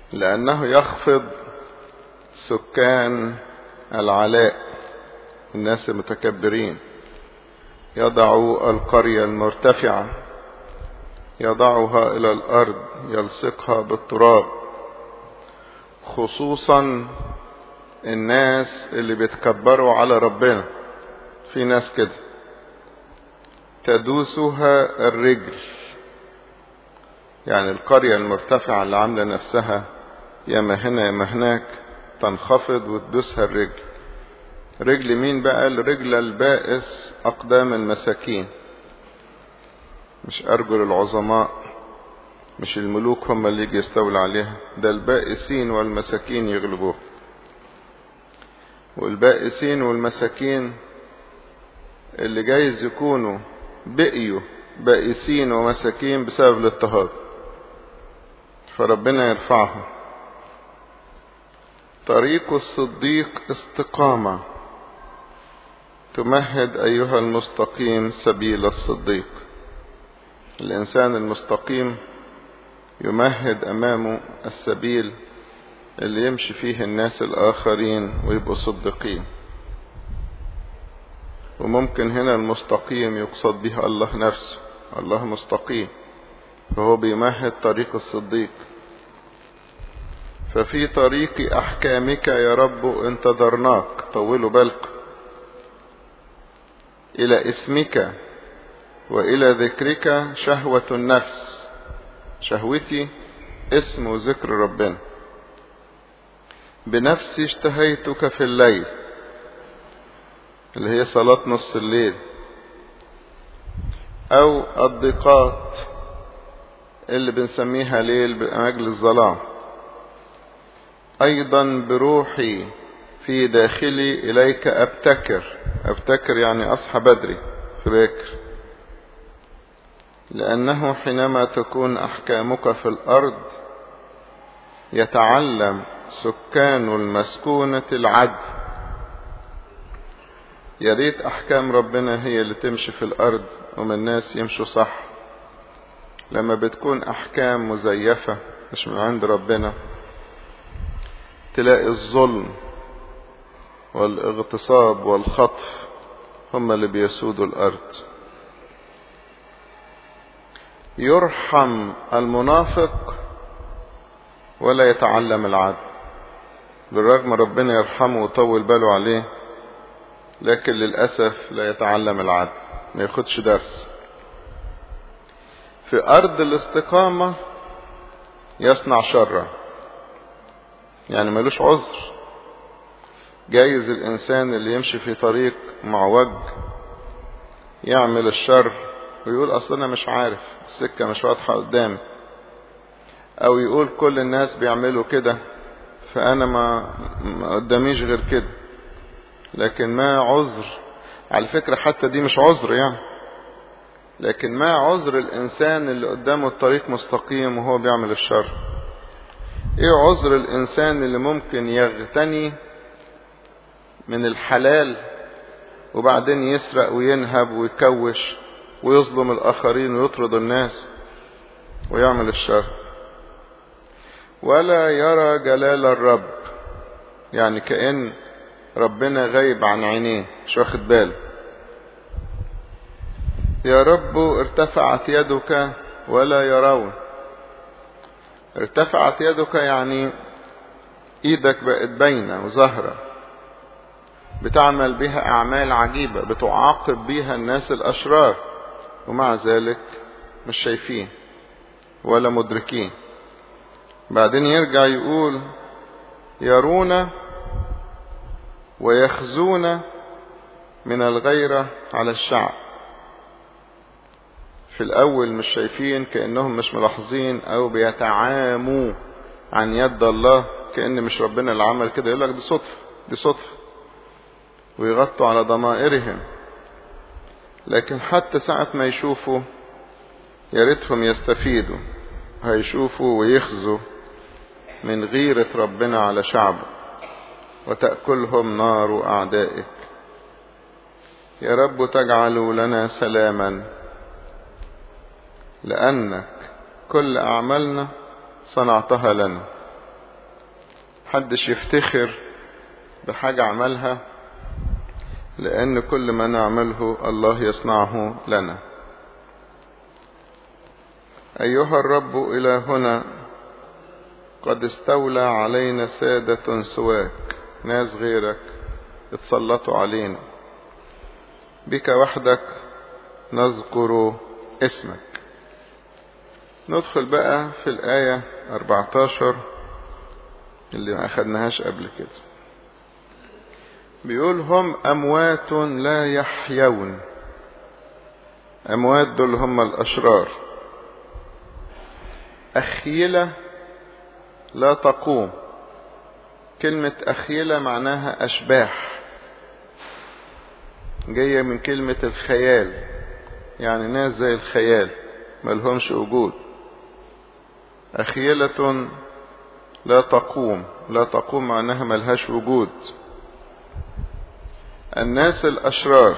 لأنه يخفض سكان العلاء الناس المتكبرين يضع القرية المرتفعة يضعها إلى الأرض يلصقها بالتراب خصوصا الناس اللي بيتكبروا على ربنا في ناس كده تدوسها الرجل يعني القرية المرتفعة اللي عاملة نفسها ياما هنا ياما هناك تنخفض وتدوسها الرجل رجل مين بقى الرجل البائس أقدام المساكين مش أرجل العظماء مش الملوك هم اللي يجي يستولى عليها ده البائسين والمساكين يغلبوه والبائسين والمساكين اللي جايز يكونوا بقيوا بائسين ومساكين بسبب الاضطهاد فربنا يرفعهم طريق الصديق استقامة تمهد أيها المستقيم سبيل الصديق الإنسان المستقيم يمهد أمامه السبيل اللي يمشي فيه الناس الآخرين ويبقوا صديقين وممكن هنا المستقيم يقصد به الله نفسه الله مستقيم فهو بيمهد طريق الصديق ففي طريق أحكامك يا رب انتظرناك طولوا بالك إلى اسمك وإلى ذكرك شهوة النفس شهوتي اسم وذكر ربنا بنفسي اشتهيتك في الليل اللي هي صلاة نص الليل أو الضيقات اللي بنسميها ليل بأجل الظلام أيضا بروحي في داخلي إليك أبتكر أبتكر يعني أصحى بدري في باكر لأنه حينما تكون أحكامك في الأرض يتعلم سكان المسكونة العدل يا ريت أحكام ربنا هي اللي تمشي في الأرض وما الناس يمشوا صح لما بتكون أحكام مزيفة مش من عند ربنا تلاقي الظلم والاغتصاب والخطف هم اللي بيسودوا الأرض يرحم المنافق ولا يتعلم العدل بالرغم ربنا يرحمه ويطول باله عليه لكن للأسف لا يتعلم العدل ما ياخدش درس في أرض الاستقامة يصنع شرا يعني ملوش عذر جايز الإنسان اللي يمشي في طريق معوج يعمل الشر ويقول أصل أنا مش عارف السكة مش واضحة قدامي أو يقول كل الناس بيعملوا كده فأنا ما, ما قداميش غير كده لكن ما عذر على فكرة حتى دي مش عذر يعني لكن ما عذر الإنسان اللي قدامه الطريق مستقيم وهو بيعمل الشر ايه عذر الإنسان اللي ممكن يغتني من الحلال وبعدين يسرق وينهب ويكوش ويظلم الآخرين ويطرد الناس ويعمل الشر ولا يرى جلال الرب يعني كأن ربنا غايب عن عينيه مش واخد باله يا رب ارتفعت يدك ولا يرون ارتفعت يدك يعني ايدك بقت باينة وظاهرة بتعمل بها اعمال عجيبة بتعاقب بها الناس الاشرار ومع ذلك مش شايفين ولا مدركين بعدين يرجع يقول يرون ويخزون من الغيرة على الشعب في الأول مش شايفين كأنهم مش ملاحظين أو بيتعاموا عن يد الله كأن مش ربنا اللي عمل كده يقول لك دي صدفة دي صدفة ويغطوا على ضمائرهم لكن حتى ساعة ما يشوفوا يا ريتهم يستفيدوا هيشوفوا ويخزوا من غيرة ربنا على شعبه وتأكلهم نار أعدائك يا رب تجعل لنا سلاما لأنك كل أعمالنا صنعتها لنا محدش يفتخر بحاجة عملها لأن كل ما نعمله الله يصنعه لنا أيها الرب إلى هنا قد استولى علينا سادة سواك ناس غيرك اتسلطوا علينا بك وحدك نذكر اسمك ندخل بقى في الآية 14 اللي ما أخدناهاش قبل كده بيقول هم أموات لا يحيون أموات دول هم الأشرار أخيلة لا تقوم كلمة أخيلة معناها أشباح جاية من كلمة الخيال يعني ناس زي الخيال ملهمش وجود أخيلة لا تقوم لا تقوم معناها ملهاش وجود الناس الأشرار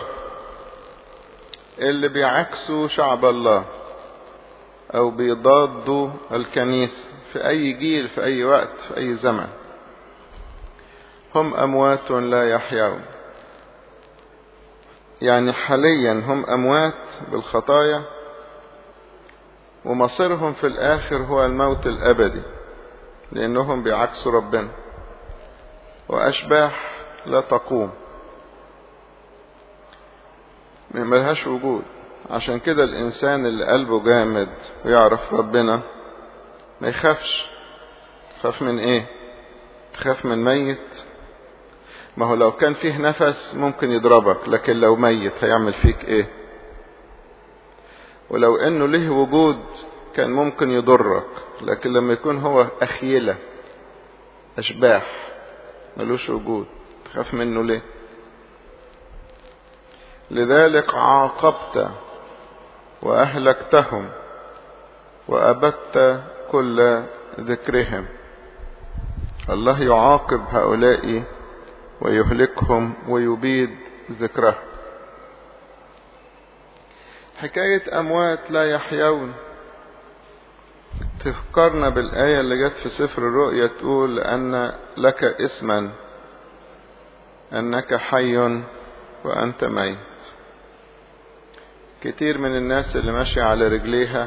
اللي بيعكسوا شعب الله أو بيضادوا الكنيسة في أي جيل في أي وقت في أي زمن هم أموات لا يحيون يعني حاليا هم أموات بالخطايا ومصيرهم في الآخر هو الموت الأبدي لأنهم بيعكسوا ربنا وأشباح لا تقوم ملهاش وجود عشان كده الإنسان اللي قلبه جامد ويعرف ربنا ما يخافش تخاف من ايه تخاف من ميت ما هو لو كان فيه نفس ممكن يضربك لكن لو ميت هيعمل فيك ايه ولو انه له وجود كان ممكن يضرك لكن لما يكون هو اخيلة اشباح ملوش وجود تخاف منه ليه لذلك عاقبت واهلكتهم وابدت كل ذكرهم الله يعاقب هؤلاء ويهلكهم ويبيد ذكرهم حكاية أموات لا يحيون تفكرنا بالآية اللي جت في سفر الرؤيا تقول أن لك اسما أنك حي وأنت ميت كتير من الناس اللي ماشية على رجليها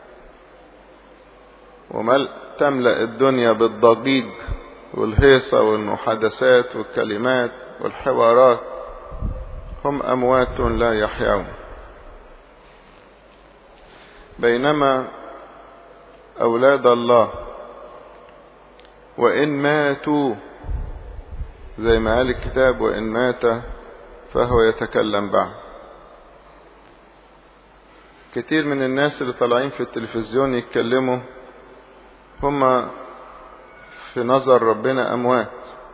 ومل تملأ الدنيا بالضجيج والهيصة والمحادثات والكلمات والحوارات هم أموات لا يحيون بينما أولاد الله وإن ماتوا زي ما قال الكتاب وإن مات فهو يتكلم بعد كتير من الناس اللي طالعين في التلفزيون يتكلموا هم في نظر ربنا أموات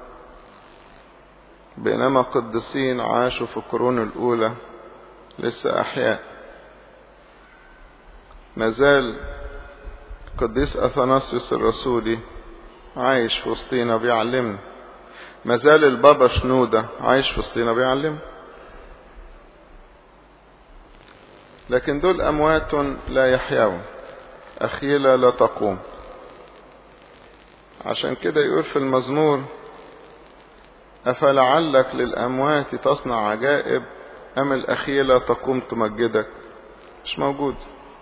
بينما قديسين عاشوا في القرون الأولى لسه أحياء مازال قديس أثناسيوس الرسولي عايش في وسطينا بيعلمنا مازال البابا شنودة عايش في وسطينا بيعلمنا لكن دول أموات لا يحيون أخيلة لا تقوم عشان كده يقول في المزمور أفلعلك للأموات تصنع عجائب أم الأخيلة تقوم تمجدك مش موجود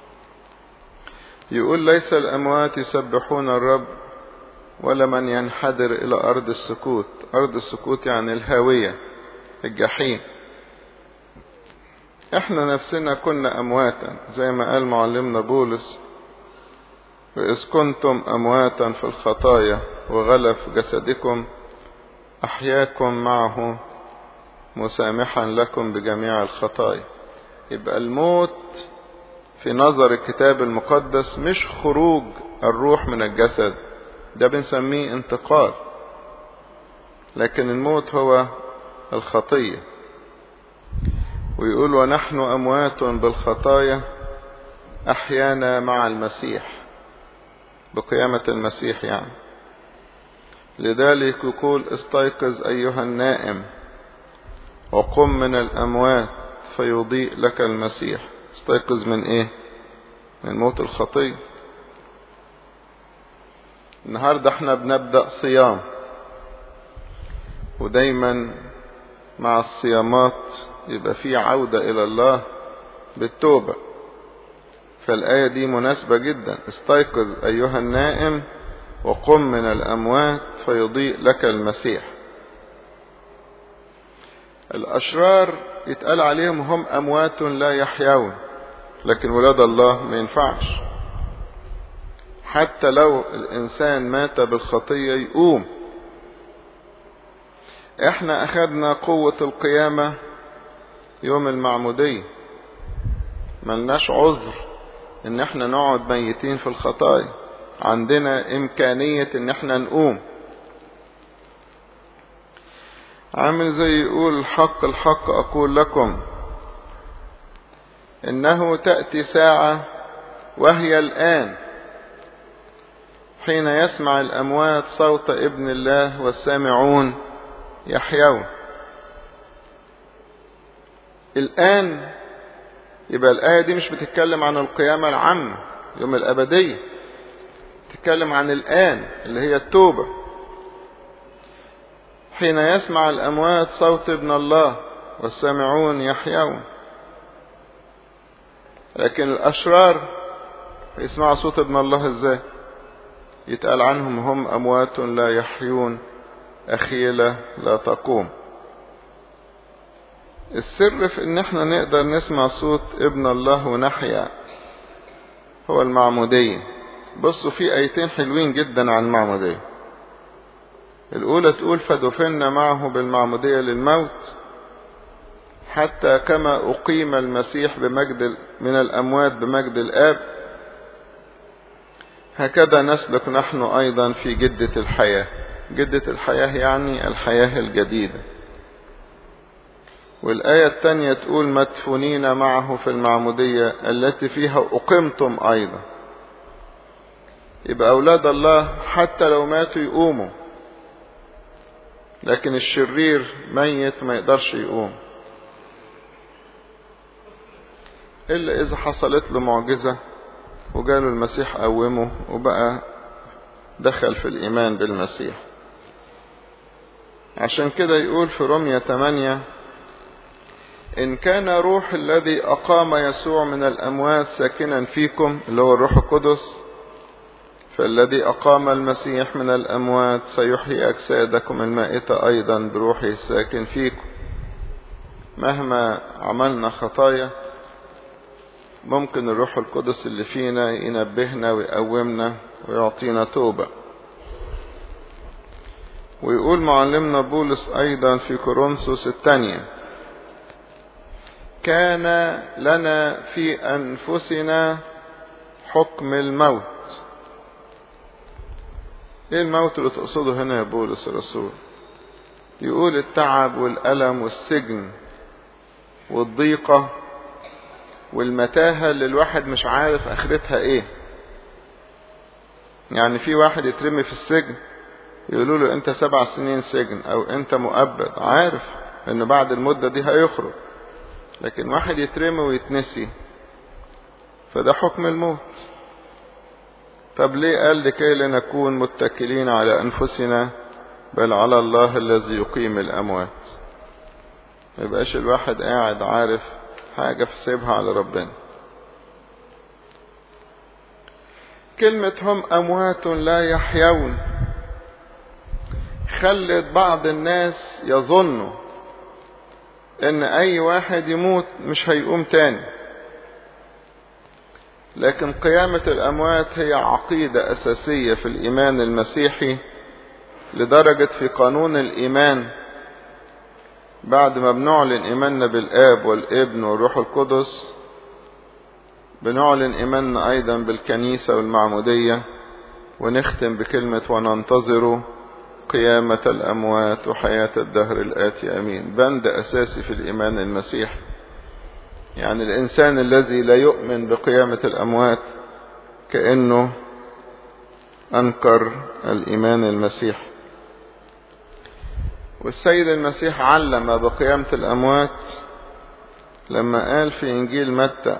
يقول ليس الأموات يسبحون الرب ولا من ينحدر إلى أرض السكوت أرض السكوت يعني الهاوية الجحيم احنا نفسنا كنا أمواتا زي ما قال معلمنا بولس وإذ كنتم أمواتا في الخطايا وغلف جسدكم أحياكم معه مسامحا لكم بجميع الخطايا يبقى الموت في نظر الكتاب المقدس مش خروج الروح من الجسد ده بنسميه انتقال لكن الموت هو الخطية ويقول ونحن أموات بالخطايا أحيانا مع المسيح بقيامة المسيح يعني لذلك يقول استيقظ أيها النائم وقم من الأموات فيضيء لك المسيح استيقظ من ايه من موت الخطية النهاردة احنا بنبدأ صيام ودايما مع الصيامات يبقى في عودة إلى الله بالتوبة فالآية دي مناسبة جدا استيقظ أيها النائم وقم من الأموات فيضيء لك المسيح الأشرار يتقال عليهم هم أموات لا يحيون لكن ولاد الله ما ينفعش حتى لو الإنسان مات بالخطية يقوم احنا أخذنا قوة القيامة يوم المعمودية ملناش عذر ان احنا نقعد ميتين في الخطايا عندنا امكانية ان احنا نقوم عامل زي يقول الحق الحق اقول لكم انه تأتي ساعة وهي الان حين يسمع الاموات صوت ابن الله والسامعون يحيون الان يبقى الآية دي مش بتتكلم عن القيامة العامة يوم الأبدية تتكلم عن الآن اللي هي التوبة حين يسمع الأموات صوت ابن الله والسامعون يحيون لكن الأشرار يسمعوا صوت ابن الله ازاي يتقال عنهم هم أموات لا يحيون أخيلة لا تقوم السر في ان احنا نقدر نسمع صوت ابن الله ونحيا هو المعمودية بصوا في ايتين حلوين جدا عن المعمودية الاولى تقول فدفنا معه بالمعمودية للموت حتى كما اقيم المسيح بمجد من الاموات بمجد الاب هكذا نسلك نحن ايضا في جدة الحياة جدة الحياة يعني الحياة الجديدة والآية الثانية تقول مدفونين معه في المعمودية التي فيها أقمتم أيضا يبقى أولاد الله حتى لو ماتوا يقوموا لكن الشرير ميت ما يقدرش يقوم إلا إذا حصلت له معجزة وجاله المسيح قومه وبقى دخل في الإيمان بالمسيح عشان كده يقول في رمية 8 إن كان روح الذي أقام يسوع من الأموات ساكنا فيكم اللي هو الروح القدس فالذي أقام المسيح من الأموات سيحيي أجسادكم المائتة أيضا بروحه الساكن فيكم مهما عملنا خطايا ممكن الروح القدس اللي فينا ينبهنا ويقومنا ويعطينا توبة ويقول معلمنا بولس أيضا في كورنثوس الثانية كان لنا في أنفسنا حكم الموت ايه الموت اللي تقصده هنا يا بولس الرسول يقول التعب والألم والسجن والضيقة والمتاهة اللي الواحد مش عارف اخرتها ايه يعني في واحد يترمي في السجن يقولوا له انت سبع سنين سجن او انت مؤبد عارف انه بعد المدة دي هيخرج لكن واحد يترمي ويتنسي فده حكم الموت طب ليه قال لكي لنكون متكلين على أنفسنا بل على الله الذي يقيم الأموات ما يبقاش الواحد قاعد عارف حاجة فسيبها على ربنا كلمة هم أموات لا يحيون خلت بعض الناس يظنوا ان اي واحد يموت مش هيقوم تاني لكن قيامة الاموات هي عقيدة اساسية في الايمان المسيحي لدرجة في قانون الايمان بعد ما بنعلن ايماننا بالاب والابن والروح القدس بنعلن ايماننا ايضا بالكنيسة والمعمودية ونختم بكلمة وننتظر قيامة الأموات وحياة الدهر الآتي أمين بند أساسي في الإيمان المسيحي يعني الإنسان الذي لا يؤمن بقيامة الأموات كأنه أنكر الإيمان المسيحي والسيد المسيح علم بقيامة الأموات لما قال في إنجيل متى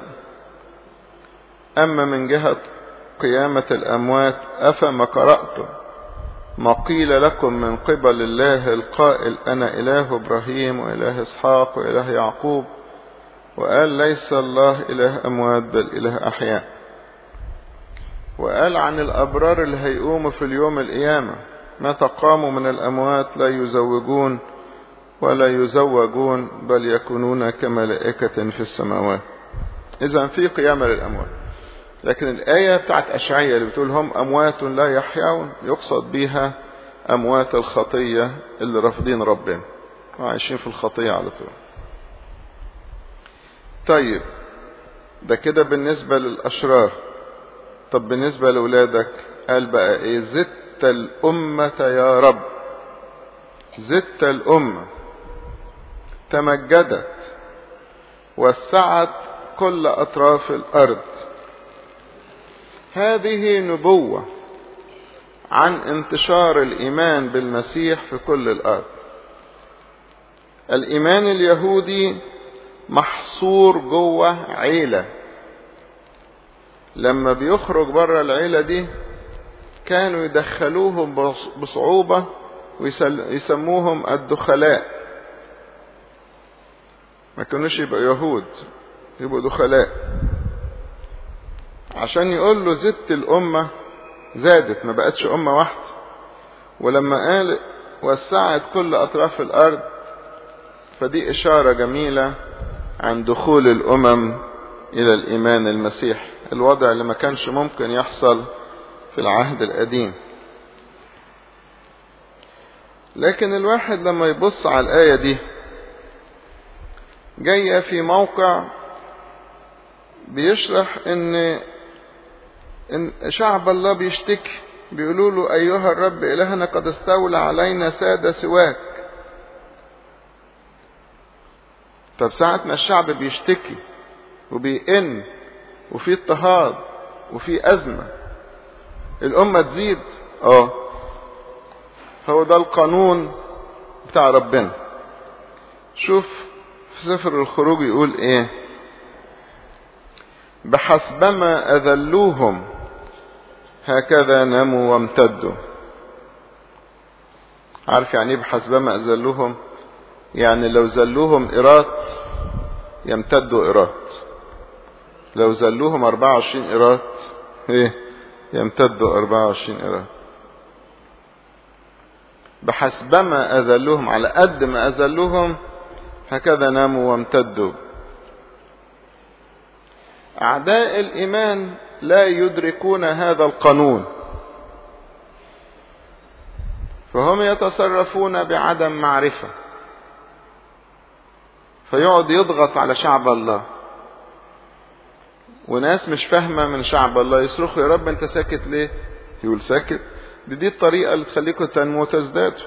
أما من جهة قيامة الأموات أفما قرأتم ما قيل لكم من قبل الله القائل أنا إله إبراهيم وإله إسحاق وإله يعقوب وقال ليس الله إله أموات بل إله أحياء وقال عن الأبرار اللي هيقوموا في اليوم القيامة متى قاموا من الأموات لا يزوجون ولا يزوجون بل يكونون كملائكة في السماوات إذا في قيامة للأموات لكن الآية بتاعت أشعية اللي بتقول هم أموات لا يحيون يقصد بيها أموات الخطية اللي رافضين ربنا وعايشين في الخطية على طول طيب ده كده بالنسبة للأشرار طب بالنسبة لأولادك قال بقى إيه زدت الأمة يا رب زدت الأمة تمجدت وسعت كل أطراف الأرض هذه نبوة عن انتشار الإيمان بالمسيح في كل الأرض الإيمان اليهودي محصور جوه عيلة لما بيخرج بره العيلة دي كانوا يدخلوهم بصعوبة ويسموهم الدخلاء ما كانوش يبقوا يهود يبقوا دخلاء عشان يقول له زدت الأمة زادت ما بقتش أمة واحدة ولما قال وسعت كل أطراف الأرض فدي إشارة جميلة عن دخول الأمم إلى الإيمان المسيح الوضع اللي ما كانش ممكن يحصل في العهد القديم لكن الواحد لما يبص على الآية دي جاية في موقع بيشرح ان ان شعب الله بيشتكي بيقولوا له ايها الرب الهنا قد استولى علينا سادة سواك طب ساعة ما الشعب بيشتكي وبيئن وفي اضطهاد وفي ازمة الامة تزيد اه هو ده القانون بتاع ربنا شوف في سفر الخروج يقول ايه بحسبما اذلوهم هكذا نموا وامتدوا عارف يعني ايه بحسبما اذلوهم يعني لو زلوهم إيرات يمتدوا إيرات لو زلوهم 24 إيرات ايه يمتدوا 24 إيرات بحسبما أذلوهم على قد ما أذلوهم هكذا ناموا وامتدوا أعداء الإيمان لا يدركون هذا القانون فهم يتصرفون بعدم معرفة فيقعد يضغط على شعب الله وناس مش فاهمة من شعب الله يصرخوا يا رب انت ساكت ليه يقول ساكت دي دي الطريقة اللي تخليكم تنمو وتزدادوا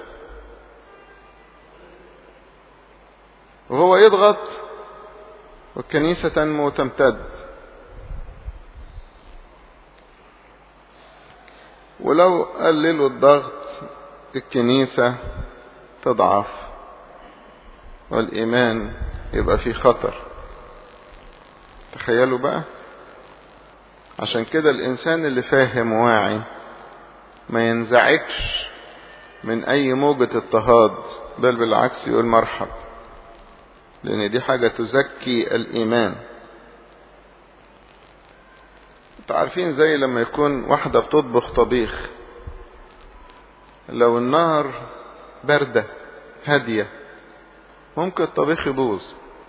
وهو يضغط والكنيسة تنمو وتمتد ولو قللوا الضغط الكنيسة تضعف والإيمان يبقى فيه خطر تخيلوا بقى عشان كده الإنسان اللي فاهم واعي ما ينزعجش من أي موجة اضطهاد بل بالعكس يقول مرحب لأن دي حاجة تزكي الإيمان عارفين زي لما يكون واحدة بتطبخ طبيخ لو النار باردة هادية ممكن الطبيخ يبوظ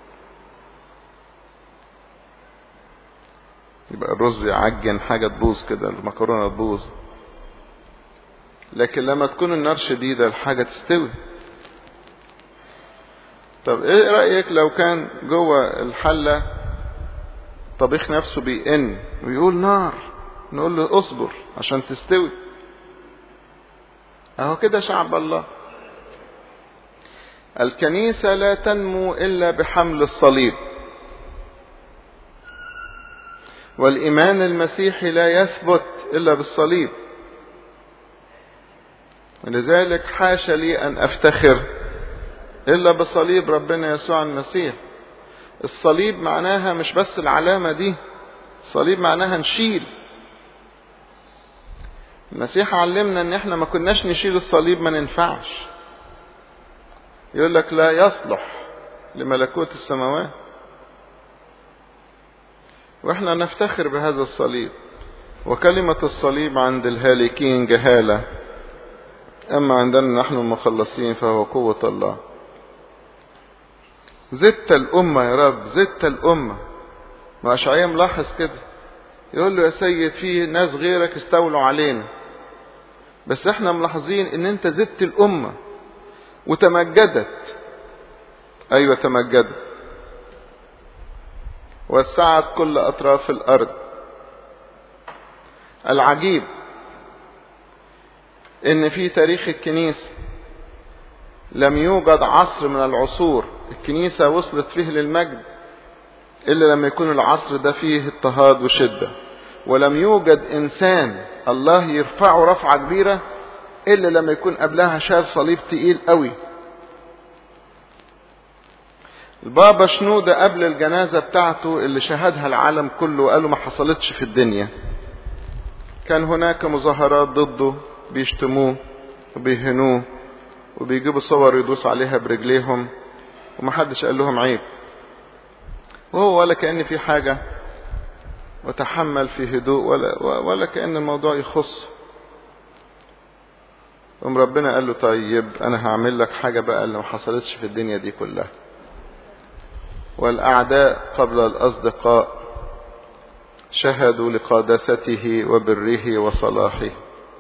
يبقى الرز يعجن حاجة تبوظ كده المكرونة تبوظ لكن لما تكون النار شديدة الحاجة تستوي طب ايه رأيك لو كان جوه الحلة الطبيخ نفسه بيئن ويقول نار نقول له اصبر عشان تستوي اهو كده شعب الله الكنيسة لا تنمو إلا بحمل الصليب والإيمان المسيحي لا يثبت إلا بالصليب ولذلك حاشا لي أن أفتخر إلا بصليب ربنا يسوع المسيح الصليب معناها مش بس العلامة دي الصليب معناها نشيل المسيح علمنا ان احنا ما كناش نشيل الصليب ما ننفعش يقول لك لا يصلح لملكوت السماوات واحنا نفتخر بهذا الصليب وكلمة الصليب عند الهالكين جهالة أما عندنا نحن المخلصين فهو قوة الله زدت الأمة يا رب زدت الأمة ما أشعياء ملاحظ كده يقول له يا سيد في ناس غيرك استولوا علينا بس احنا ملاحظين ان انت زدت الأمة وتمجدت ايوه تمجدت وسعت كل اطراف الارض العجيب ان في تاريخ الكنيسة لم يوجد عصر من العصور الكنيسة وصلت فيه للمجد الا لما يكون العصر ده فيه اضطهاد وشدة ولم يوجد انسان الله يرفعه رفعة كبيرة الا لما يكون قبلها شال صليب تقيل قوي البابا شنودة قبل الجنازة بتاعته اللي شهدها العالم كله وقالوا ما حصلتش في الدنيا كان هناك مظاهرات ضده بيشتموه وبيهنوه وبيجيبوا صور يدوس عليها برجليهم ومحدش قال لهم عيب وهو ولا كأن في حاجة وتحمل في هدوء ولا, ولا كأن الموضوع يخص قام ربنا قال له طيب انا هعمل لك حاجة بقى اللي ما حصلتش في الدنيا دي كلها والأعداء قبل الأصدقاء شهدوا لقادسته وبره وصلاحه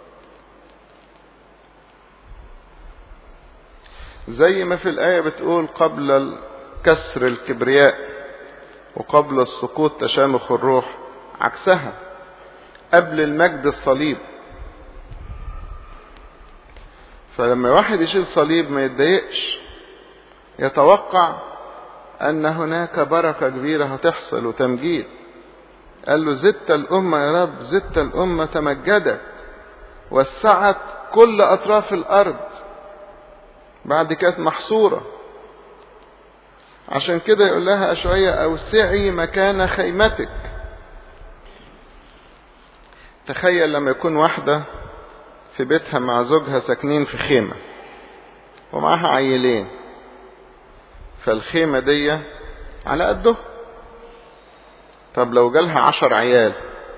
زي ما في الآية بتقول قبل كسر الكبرياء وقبل السقوط تشامخ الروح عكسها قبل المجد الصليب فلما واحد يشيل صليب ما يتضايقش يتوقع ان هناك بركة كبيرة هتحصل وتمجيد قال له زدت الامة يا رب زدت الامة تمجدت وسعت كل اطراف الارض بعد كانت محصورة عشان كده يقول لها اشعية اوسعي مكان خيمتك تخيل لما يكون واحدة في بيتها مع زوجها ساكنين في خيمة ومعاها عيلين فالخيمة دي على قده طب لو جالها عشر عيال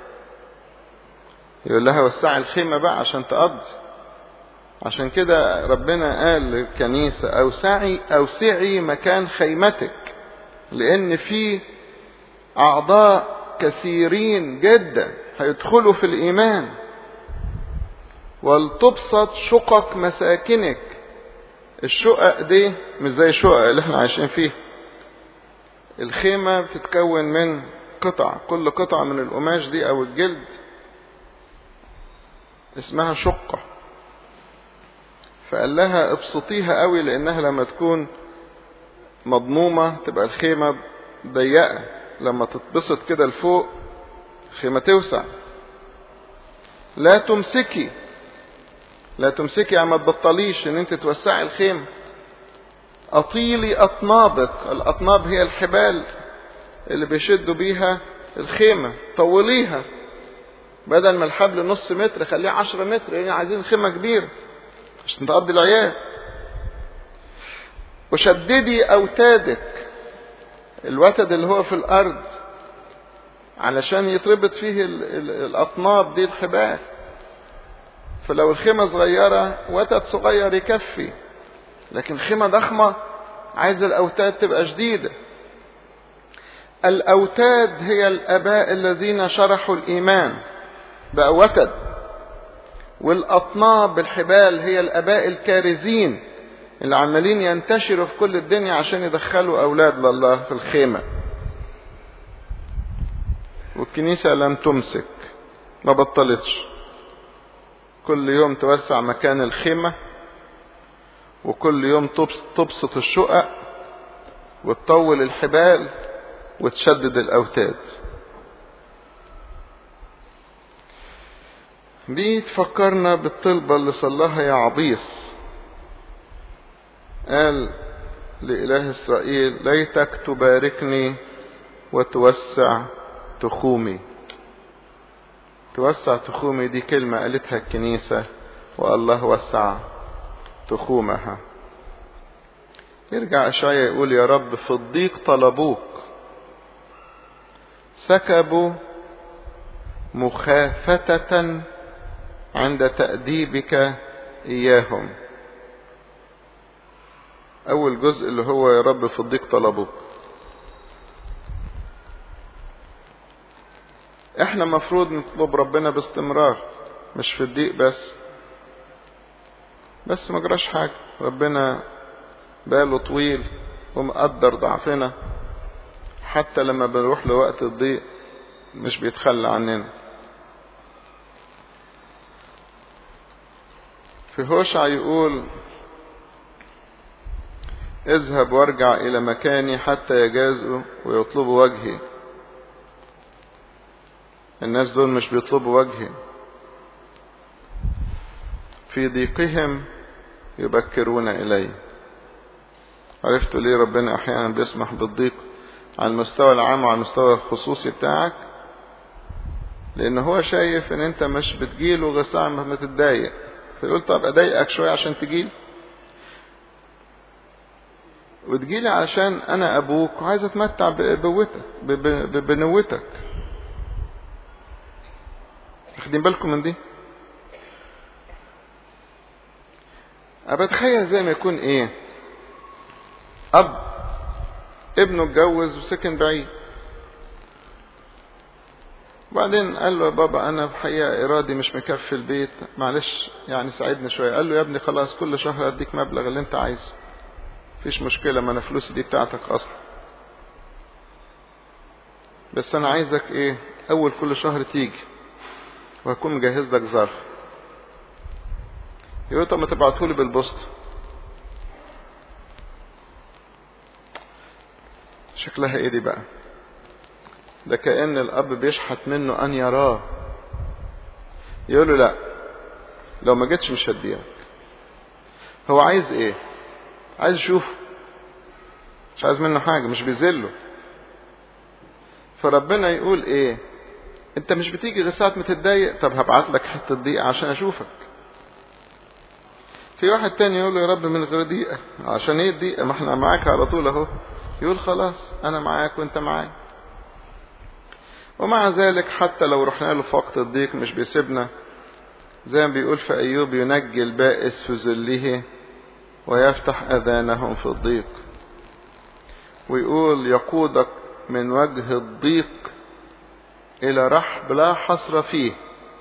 يقول لها وسعي الخيمة بقى عشان تقضي عشان كده ربنا قال للكنيسة أوسعي أوسعي مكان خيمتك لأن في أعضاء كثيرين جدا هيدخلوا في الإيمان ولتبسط شقق مساكنك الشقق دي مش زي الشقق اللي احنا عايشين فيها الخيمة بتتكون من قطع كل قطعة من القماش دي او الجلد اسمها شقة فقال لها ابسطيها قوي لانها لما تكون مضمومة تبقى الخيمة ضيقة لما تتبسط كده لفوق الخيمة توسع لا تمسكي لا تمسكي يعني ما تبطليش ان انت توسعي الخيمة اطيلي اطنابك الاطناب هي الحبال اللي بيشدوا بيها الخيمة طوليها بدل ما الحبل نص متر خليه عشرة متر يعني عايزين خيمة كبيرة عشان تقضي العيال وشددي اوتادك الوتد اللي هو في الارض علشان يتربط فيه الاطناب دي الحبال فلو الخيمة صغيرة وتد صغير يكفي لكن خيمة ضخمة عايز الأوتاد تبقى شديدة الأوتاد هي الآباء الذين شرحوا الإيمان بقى وتد والأطناب بالحبال هي الآباء الكارزين اللي عمالين ينتشروا في كل الدنيا عشان يدخلوا أولاد لله في الخيمة والكنيسة لم تمسك ما بطلتش كل يوم توسع مكان الخيمة وكل يوم تبسط الشقق وتطول الحبال وتشدد الأوتاد دي تفكرنا بالطلبة اللي صلاها يا عبيص قال لإله إسرائيل ليتك تباركني وتوسع تخومي توسع تخومي دي كلمة قالتها الكنيسة والله وسع تخومها يرجع أشعيا يقول يا رب في الضيق طلبوك سكبوا مخافتة عند تأديبك إياهم أول جزء اللي هو يا رب في الضيق طلبوك احنا مفروض نطلب ربنا باستمرار مش في الضيق بس بس ما جراش حاجة ربنا باله طويل ومقدر ضعفنا حتى لما بنروح لوقت الضيق مش بيتخلى عننا في هوشع يقول اذهب وارجع الى مكاني حتى يجازوا ويطلبوا وجهي الناس دول مش بيطلبوا وجهي في ضيقهم يبكرون إلي عرفتوا ليه ربنا أحيانا بيسمح بالضيق على المستوى العام وعلى المستوى الخصوصي بتاعك لأن هو شايف إن أنت مش بتجيله غير ساعة ما تتضايق فيقول طب أضايقك شوية عشان تجيلي وتجيلي علشان أنا أبوك وعايز أتمتع بقوتك بنوتك واخدين بالكم من دي أبتخيل زي ما يكون إيه أب ابنه اتجوز وسكن بعيد وبعدين قال له يا بابا أنا الحقيقة إرادي مش مكفي البيت معلش يعني ساعدني شوية قال له يا ابني خلاص كل شهر أديك مبلغ اللي أنت عايزه مفيش مشكلة ما أنا فلوسي دي بتاعتك أصلا بس أنا عايزك إيه أول كل شهر تيجي وهكون مجهز لك ظرف يقول طب ما تبعتهولي بالبوسط شكلها ايه دي بقى ده كأن الأب بيشحت منه أن يراه يقول له لا لو ما جيتش مش هديك هو عايز ايه عايز يشوفه مش عايز منه حاجة مش بيذله فربنا يقول ايه انت مش بتيجي غير ساعة ما تتضايق طب هبعت لك حتة ضيقة عشان اشوفك في واحد تاني يقول له يا رب من غير ضيقة عشان ايه الضيقة ما احنا معاك على طول اهو يقول خلاص انا معاك وانت معايا ومع ذلك حتى لو رحنا له في وقت الضيق مش بيسيبنا زي ما بيقول في ايوب ينجي البائس في ذله ويفتح اذانهم في الضيق ويقول يقودك من وجه الضيق الى رحب لا حصر فيه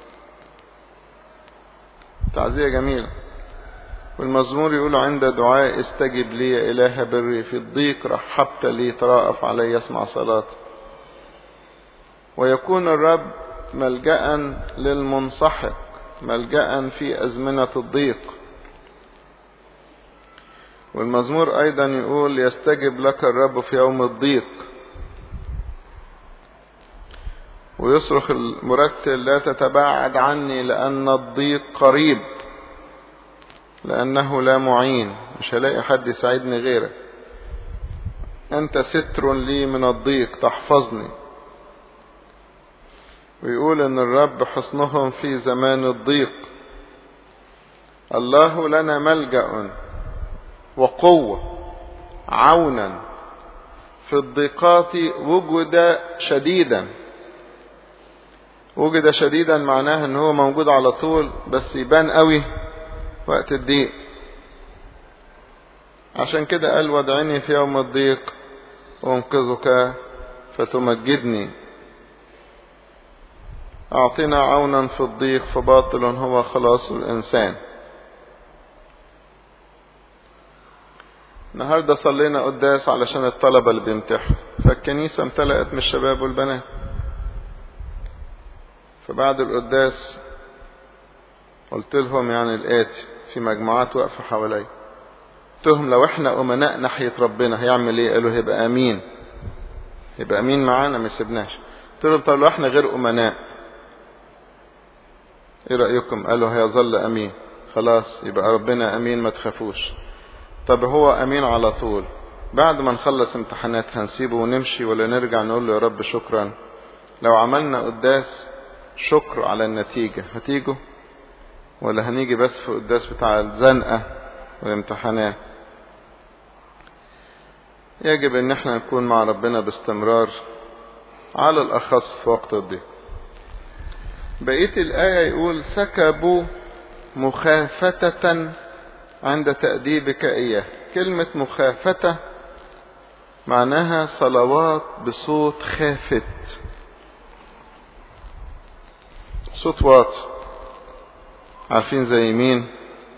تعزية جميلة والمزمور يقول عند دعاء استجب لي يا إله بري في الضيق رحبت لي تراءف علي يسمع صلاتي ويكون الرب ملجأ للمنسحق ملجأ في أزمنة الضيق والمزمور أيضا يقول يستجب لك الرب في يوم الضيق ويصرخ المرتل لا تتباعد عني لأن الضيق قريب لأنه لا معين مش هلاقي حد يساعدني غيرك أنت ستر لي من الضيق تحفظني ويقول أن الرب حصنهم في زمان الضيق الله لنا ملجأ وقوة عونا في الضيقات وجد شديدا وجد شديدا معناه ان هو موجود على طول بس يبان قوي وقت الضيق عشان كده قال وادعني في يوم الضيق وانقذك فتمجدني اعطنا عونا في الضيق فباطل هو خلاص الانسان النهارده صلينا قداس علشان الطلبة اللي بيمتحنوا فالكنيسة امتلأت من الشباب والبنات فبعد القداس قلت لهم يعني الآتي في مجموعات واقفة حواليا قلت لهم لو احنا أمناء ناحية ربنا هيعمل ايه قالوا هيبقى أمين يبقى أمين معانا ما يسيبناش قلت لهم طب لو احنا غير أمناء ايه رأيكم قالوا هيظل أمين خلاص يبقى ربنا أمين ما تخافوش طب هو أمين على طول بعد ما نخلص امتحانات هنسيبه ونمشي ولا نرجع نقول له يا رب شكرا لو عملنا قداس شكر على النتيجة هتيجوا ولا هنيجي بس في القداس بتاع الزنقة والامتحانات يجب ان احنا نكون مع ربنا باستمرار على الاخص في وقت الضيق بقية الآية يقول سكبوا مخافتة عند تأديبك إياه كلمة مخافة معناها صلوات بصوت خافت صوت واطي عارفين زي مين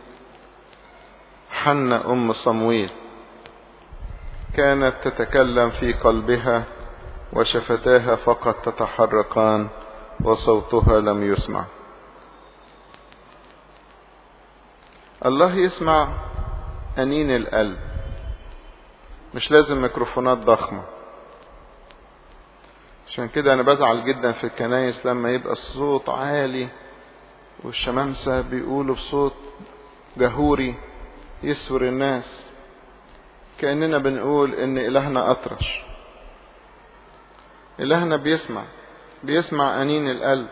حنة أم صمويل كانت تتكلم في قلبها وشفتاها فقط تتحركان وصوتها لم يسمع الله يسمع أنين القلب مش لازم ميكروفونات ضخمة عشان كده أنا بزعل جدا في الكنايس لما يبقى الصوت عالي والشمامسة بيقولوا بصوت جهوري يسور الناس كأننا بنقول إن إلهنا أطرش إلهنا بيسمع بيسمع أنين القلب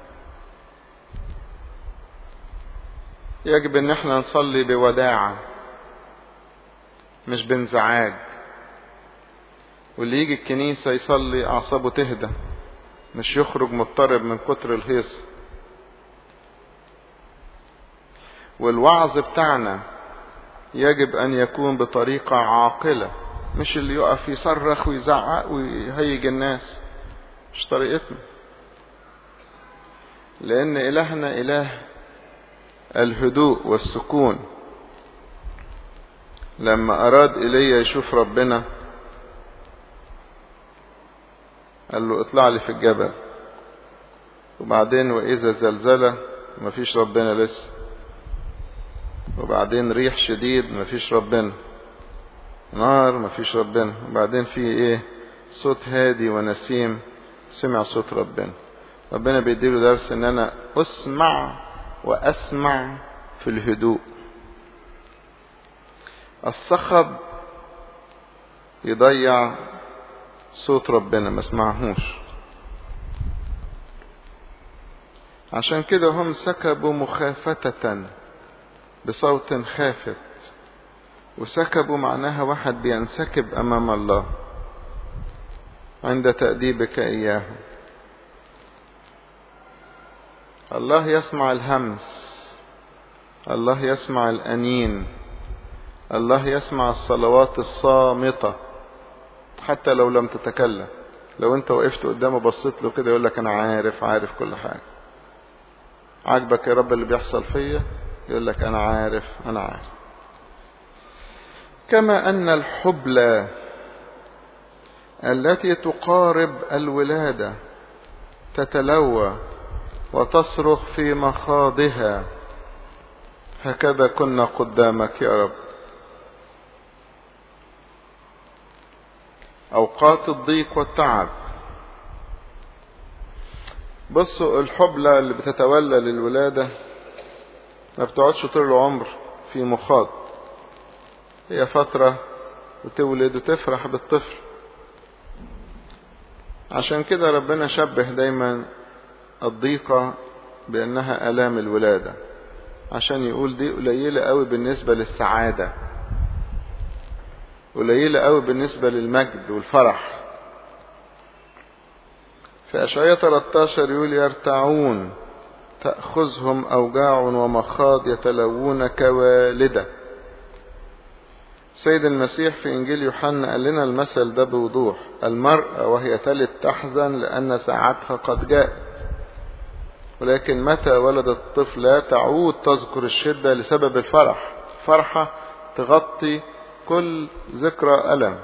يجب ان احنا نصلي بوداعة مش بانزعاج واللي يجي الكنيسة يصلي اعصابه تهدى مش يخرج مضطرب من كتر الهيص والوعظ بتاعنا يجب ان يكون بطريقة عاقلة مش اللي يقف يصرخ ويزعق ويهيج الناس مش طريقتنا لان الهنا اله الهدوء والسكون لما أراد إيليا يشوف ربنا قال له اطلع لي في الجبل وبعدين وإذا زلزلة مفيش ربنا لسه وبعدين ريح شديد مفيش ربنا نار مفيش ربنا وبعدين في ايه صوت هادي ونسيم سمع صوت ربنا ربنا بيديله درس ان انا اسمع واسمع في الهدوء الصخب يضيع صوت ربنا ما اسمعهوش عشان كده هم سكبوا مخافتة بصوت خافت وسكبوا معناها واحد بينسكب امام الله عند تأديبك اياه الله يسمع الهمس الله يسمع الأنين الله يسمع الصلوات الصامتة حتى لو لم تتكلم لو انت وقفت قدامه بصيت له كده يقول لك انا عارف عارف كل حاجة عاجبك يا رب اللي بيحصل فيا يقول لك انا عارف انا عارف كما ان الحبلى التي تقارب الولادة تتلوى وتصرخ في مخاضها هكذا كنا قدامك يا رب أوقات الضيق والتعب بصوا الحبلى اللي بتتولى للولادة ما بتقعدش طول العمر في مخاض هي فترة وتولد وتفرح بالطفل عشان كده ربنا شبه دايما الضيقة بأنها آلام الولادة عشان يقول دي قليلة قوي بالنسبة للسعادة قليلة قوي بالنسبة للمجد والفرح في أشعية 13 يقول يرتعون تأخذهم أوجاع ومخاض يتلوون كوالدة سيد المسيح في إنجيل يوحنا قال لنا المثل ده بوضوح المرأة وهي تلد تحزن لأن ساعتها قد جاءت ولكن متى ولدت الطفل لا تعود تذكر الشدة لسبب الفرح فرحة تغطي كل ذكرى ألم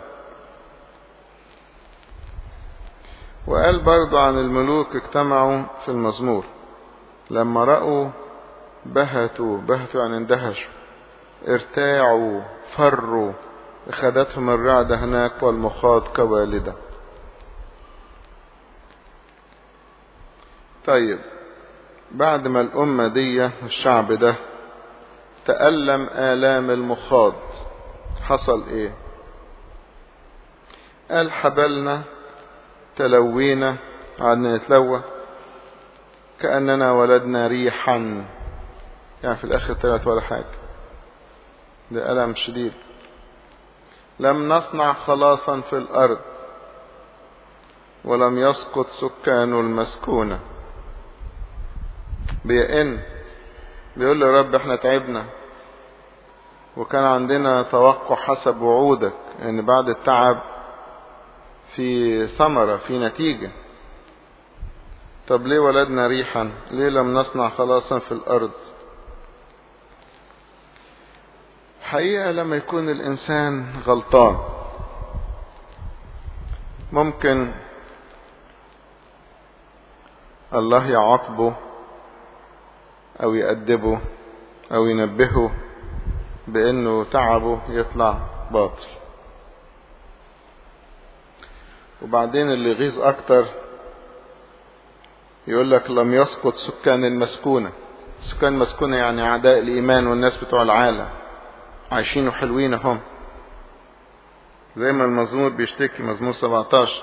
وقال برضو عن الملوك اجتمعوا في المزمور لما رأوا بهتوا بهتوا يعني اندهشوا ارتاعوا فروا اخذتهم الرعدة هناك والمخاض كوالدة طيب بعد ما الأمة دي الشعب ده تألم آلام المخاض حصل ايه قال حبلنا تلوينا قعدنا نتلوى كأننا ولدنا ريحا يعني في الآخر طلعت ولا حاجة ده ألم شديد لم نصنع خلاصا في الأرض ولم يسقط سكان المسكونة بيئن بيقول له رب احنا تعبنا وكان عندنا توقع حسب وعودك ان بعد التعب في ثمرة في نتيجة طب ليه ولدنا ريحا ليه لم نصنع خلاصا في الأرض حقيقة لما يكون الإنسان غلطان ممكن الله يعاقبه أو يأدبه أو ينبهه بأنه تعبه يطلع باطل وبعدين اللي يغيظ أكتر يقول لك لم يسقط سكان المسكونة سكان المسكونة يعني أعداء الإيمان والناس بتوع العالم عايشين وحلوين هم زي ما المزمور بيشتكي مزمور 17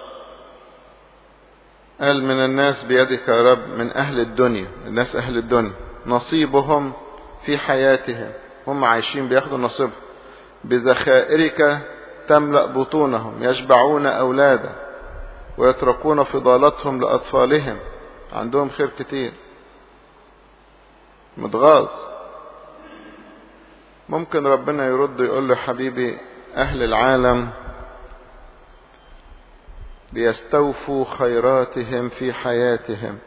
قال من الناس بيدك يا رب من أهل الدنيا الناس أهل الدنيا نصيبهم في حياتهم هم عايشين بياخدوا نصيبهم بذخائرك تملأ بطونهم يشبعون أولادا ويتركون فضالتهم لأطفالهم عندهم خير كتير متغاظ ممكن ربنا يرد يقول له حبيبي أهل العالم بيستوفوا خيراتهم في حياتهم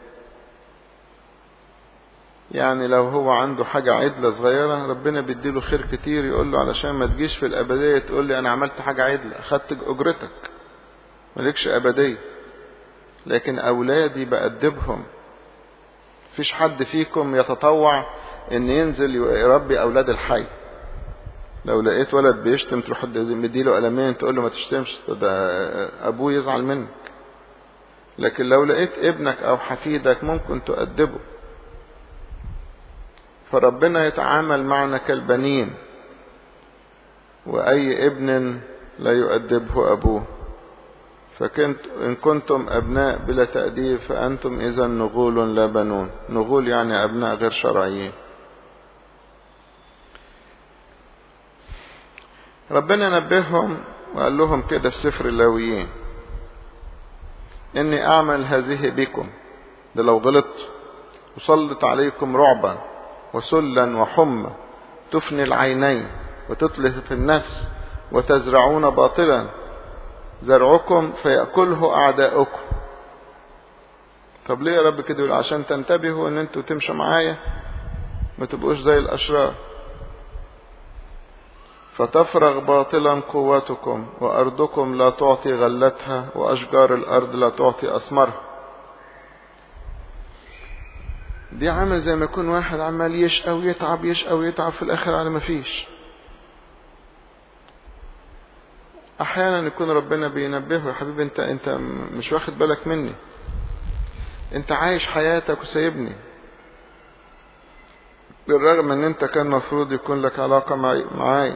يعني لو هو عنده حاجة عدلة صغيرة ربنا بيديله خير كتير يقول له علشان ما تجيش في الأبدية تقول لي أنا عملت حاجة عدلة أخدت أجرتك مالكش أبدية لكن أولادي بأدبهم فيش حد فيكم يتطوع ان ينزل يربي أولاد الحي لو لقيت ولد بيشتم تروح مديله قلمين تقول له ما تشتمش ده أبوه يزعل منك لكن لو لقيت ابنك أو حفيدك ممكن تؤدبه فربنا يتعامل معنا كالبنين وأي ابن لا يؤدبه أبوه فكنت إن كنتم أبناء بلا تأديب فأنتم إذا نغول لا بنون نغول يعني أبناء غير شرعيين ربنا نبههم وقال لهم كده في سفر اللاويين إني أعمل هذه بكم ده لو غلطت أسلط عليكم رعبا وسلا وحمى تفني العينين وتتلف النفس وتزرعون باطلا زرعكم فيأكله أعداؤكم طب ليه يا رب كده يقول عشان تنتبهوا ان انتوا تمشوا معايا ما تبقوش زي الأشرار فتفرغ باطلا قوتكم وأرضكم لا تعطي غلتها وأشجار الأرض لا تعطي أثمرها دي عامل زي ما يكون واحد عمال يشقى ويتعب يشقى ويتعب في الآخر على ما فيش احيانا يكون ربنا بينبهه يا حبيبي انت انت مش واخد بالك مني انت عايش حياتك وسايبني بالرغم ان انت كان مفروض يكون لك علاقة معاي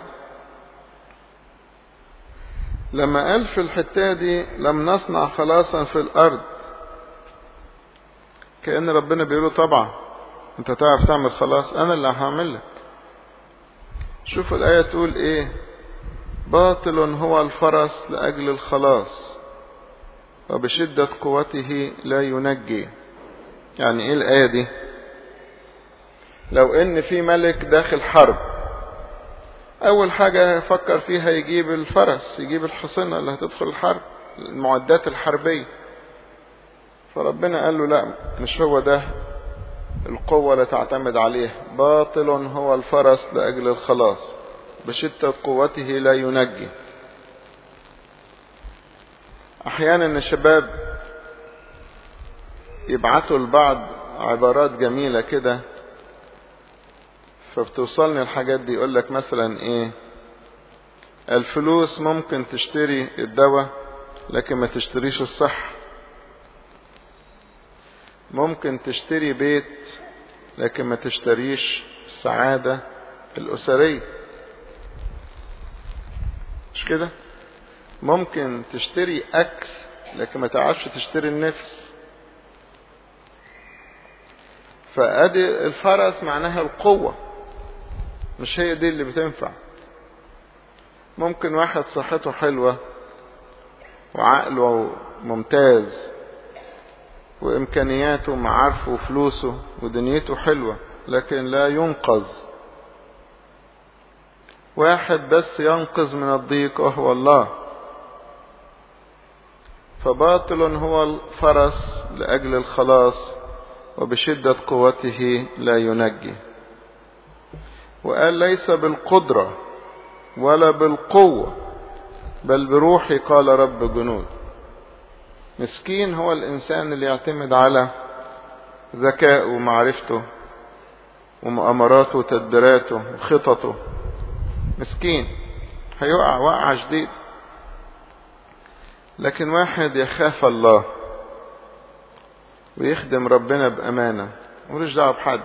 لما قال في الحتة دي لم نصنع خلاصا في الارض كأن ربنا بيقوله طبعا انت تعرف تعمل خلاص انا اللي هعمل لك شوف الآية تقول ايه باطل هو الفرس لأجل الخلاص وبشدة قوته لا ينجي يعني ايه الآية دي لو ان في ملك داخل حرب اول حاجة فكر فيها يجيب الفرس يجيب الحصنة اللي هتدخل الحرب المعدات الحربية فربنا قال له لا مش هو ده القوة اللي تعتمد عليه باطل هو الفرس لأجل الخلاص بشدة قوته لا ينجي احيانا الشباب يبعتوا لبعض عبارات جميلة كده فبتوصلني الحاجات دي يقول لك مثلا ايه الفلوس ممكن تشتري الدواء لكن ما تشتريش الصحة ممكن تشتري بيت لكن ما تشتريش السعادة الأسرية مش كده ممكن تشتري أكل لكن ما تعرفش تشتري النفس فادي الفرس معناها القوة مش هي دي اللي بتنفع ممكن واحد صحته حلوة وعقله ممتاز وامكانياته ومعارفه وفلوسه ودنيته حلوة لكن لا ينقذ واحد بس ينقذ من الضيق وهو الله فباطل هو الفرس لأجل الخلاص وبشدة قوته لا ينجي وقال ليس بالقدرة ولا بالقوة بل بروحي قال رب جنود مسكين هو الإنسان اللي يعتمد على ذكائه ومعرفته ومؤامراته وتدبيراته وخططه مسكين هيقع وقع شديد لكن واحد يخاف الله ويخدم ربنا بأمانة ملوش دعوة بحد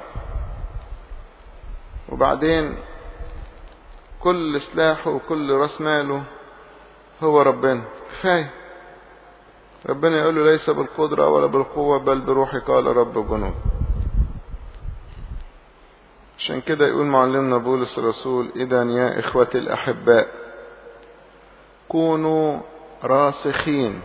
وبعدين كل سلاحه وكل راس ماله هو ربنا كفاية ربنا يقول له ليس بالقدرة ولا بالقوة بل بروحي قال رب جنود عشان كده يقول معلمنا بولس الرسول إذا يا إخوتي الأحباء كونوا راسخين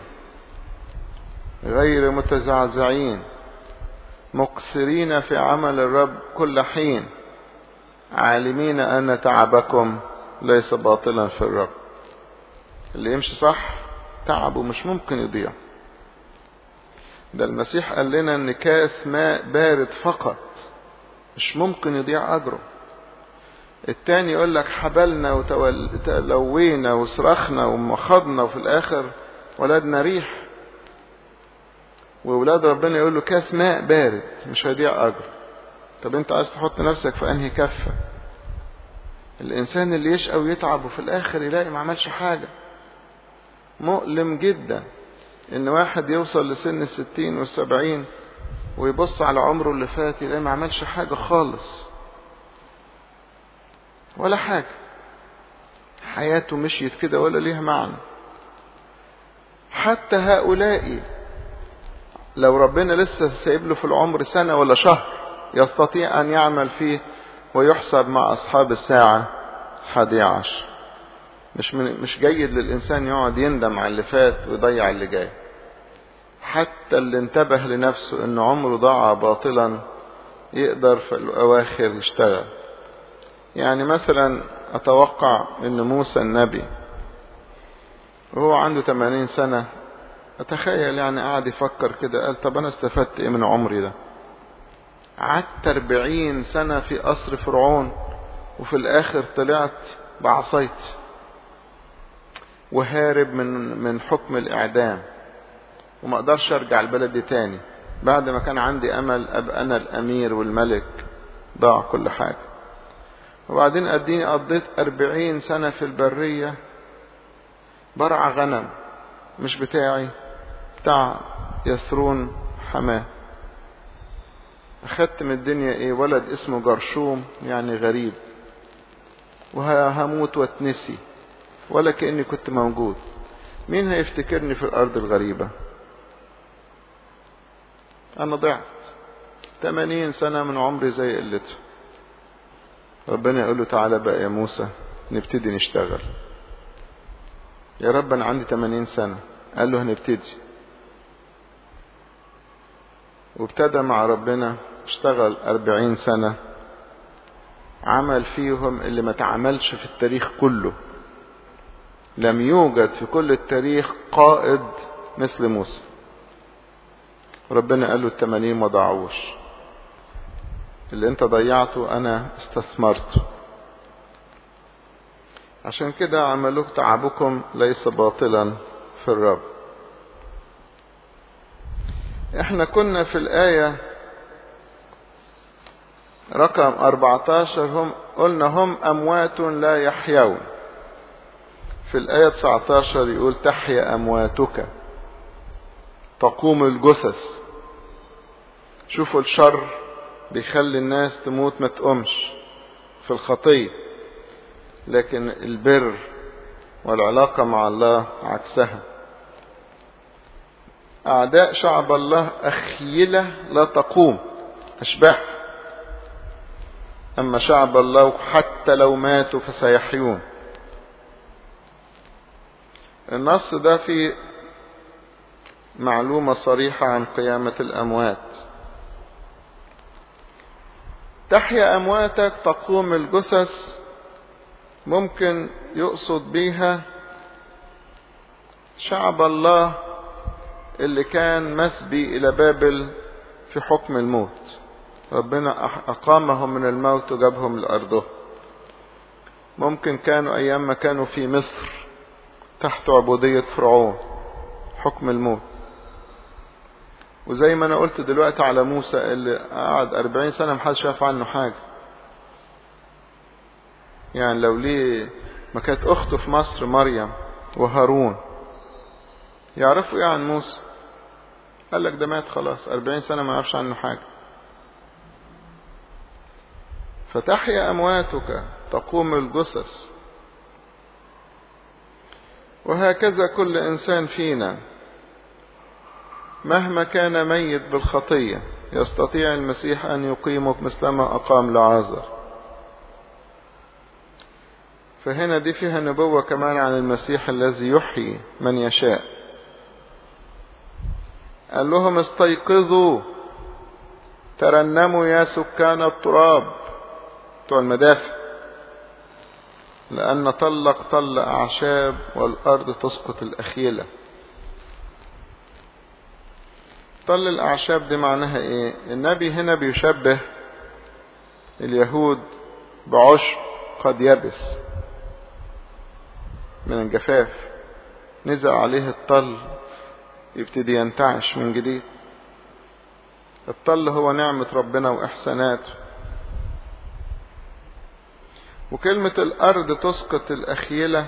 غير متزعزعين مقصرين في عمل الرب كل حين عالمين أن تعبكم ليس باطلا في الرب اللي يمشي صح تعبه مش ممكن يضيع ده المسيح قال لنا ان كاس ماء بارد فقط مش ممكن يضيع اجره التاني يقول لك حبلنا وتلوينا وصرخنا ومخضنا وفي الاخر ولدنا ريح وولاد ربنا يقول له كاس ماء بارد مش هيضيع اجر طب انت عايز تحط نفسك في انهي كفه الانسان اللي يشقى ويتعب وفي الاخر يلاقي ما عملش حاجه مؤلم جدا ان واحد يوصل لسن الستين والسبعين ويبص على عمره اللي فات يلاقي ما عملش حاجة خالص ولا حاجة حياته مشيت كده ولا ليها معنى حتى هؤلاء لو ربنا لسه سايب له في العمر سنة ولا شهر يستطيع أن يعمل فيه ويحسب مع أصحاب الساعة حادي عشر مش من مش جيد للإنسان يقعد يندم على اللي فات ويضيع اللي جاي حتى اللي انتبه لنفسه ان عمره ضاع باطلا يقدر في الأواخر يشتغل يعني مثلا أتوقع ان موسى النبي وهو عنده 80 سنة أتخيل يعني قاعد يفكر كده قال طب أنا استفدت إيه من عمري ده قعدت 40 سنة في قصر فرعون وفي الآخر طلعت بعصيت وهارب من من حكم الإعدام وما اقدرش ارجع البلد دي تاني بعد ما كان عندي امل ابقى انا الامير والملك ضاع كل حاجة وبعدين اديني قضيت اربعين سنة في البرية برع غنم مش بتاعي بتاع يسرون حماه اخدت من الدنيا ايه ولد اسمه جرشوم يعني غريب وهموت واتنسي ولا كأني كنت موجود مين هيفتكرني في الارض الغريبة انا ضعت 80 سنة من عمري زي قلته ربنا يقول له تعالى بقى يا موسى نبتدي نشتغل يا رب انا عندي 80 سنة قال له هنبتدي وابتدى مع ربنا اشتغل 40 سنة عمل فيهم اللي ما تعملش في التاريخ كله لم يوجد في كل التاريخ قائد مثل موسى ربنا قال له التمانين ما ضاعوش اللي انت ضيعته انا استثمرته عشان كده عملوك تعبكم ليس باطلا في الرب احنا كنا في الآية رقم 14 هم قلنا هم أموات لا يحيون في الآية 19 يقول تحيا أمواتك تقوم الجثث شوفوا الشر بيخلي الناس تموت ما تقومش في الخطية لكن البر والعلاقة مع الله عكسها أعداء شعب الله أخيلة لا تقوم أشباح أما شعب الله حتى لو ماتوا فسيحيون النص ده فيه معلومة صريحة عن قيامة الأموات تحيا أمواتك تقوم الجثث ممكن يقصد بيها شعب الله اللي كان مسبي إلى بابل في حكم الموت ربنا أقامهم من الموت وجابهم لأرضه ممكن كانوا أيام ما كانوا في مصر تحت عبودية فرعون حكم الموت وزي ما أنا قلت دلوقتي على موسى اللي قعد أربعين سنة محدش شاف عنه حاجة يعني لو ليه ما كانت أخته في مصر مريم وهارون يعرفوا إيه عن موسى قال لك ده مات خلاص أربعين سنة ما يعرفش عنه حاجة فتحيا أمواتك تقوم الجثث وهكذا كل إنسان فينا مهما كان ميت بالخطية يستطيع المسيح أن يقيمه مثلما أقام لعازر فهنا دي فيها نبوة كمان عن المسيح الذي يحيي من يشاء قال لهم استيقظوا ترنموا يا سكان التراب بتوع المدافع لأن طلق طل أعشاب والأرض تسقط الأخيلة طل الأعشاب دي معناها إيه النبي هنا بيشبه اليهود بعشب قد يبس من الجفاف نزل عليه الطل يبتدي ينتعش من جديد الطل هو نعمة ربنا وإحساناته وكلمة الأرض تسقط الأخيلة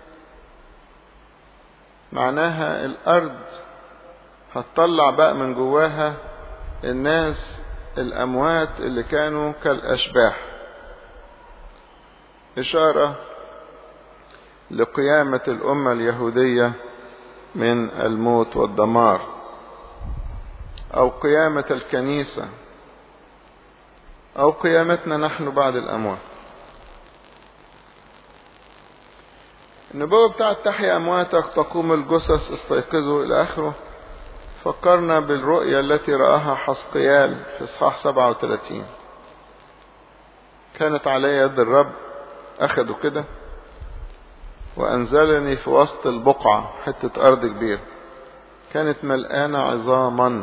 معناها الأرض هتطلع بقى من جواها الناس الأموات اللي كانوا كالأشباح إشارة لقيامة الأمة اليهودية من الموت والدمار أو قيامة الكنيسة أو قيامتنا نحن بعد الأموات النبوة بتاعت تحيا أمواتك تقوم الجثث استيقظوا إلى آخره فكرنا بالرؤية التي رآها حسقيال في إصحاح 37 كانت علي يد الرب أخده كده وأنزلني في وسط البقعة حتة أرض كبيرة كانت ملقانة عظاما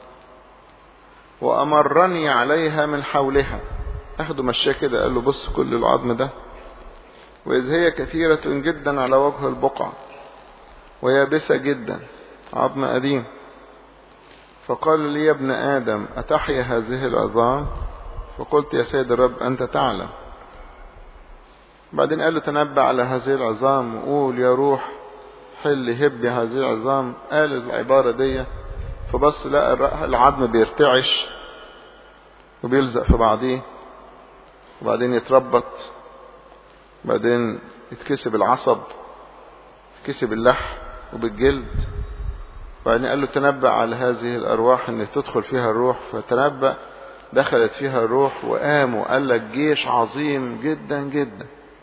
وأمرني عليها من حولها أخده مشاه كده قال له بص كل العظم ده وإذ هي كثيرة جدا على وجه البقعة ويابسة جدا عظم قديم فقال لي يا ابن آدم أتحيا هذه العظام فقلت يا سيد الرب أنت تعلم بعدين قال له تنبأ على هذه العظام وقول يا روح حل هب هذه العظام قال العبارة دي فبص لقى العظم بيرتعش وبيلزق في بعضيه وبعدين يتربط بعدين يتكسب العصب يتكسب اللحم وبالجلد وبعدين قال له تنبأ على هذه الأرواح أن تدخل فيها الروح فتنبأ دخلت فيها الروح وقام وقال لك جيش عظيم جدا جدا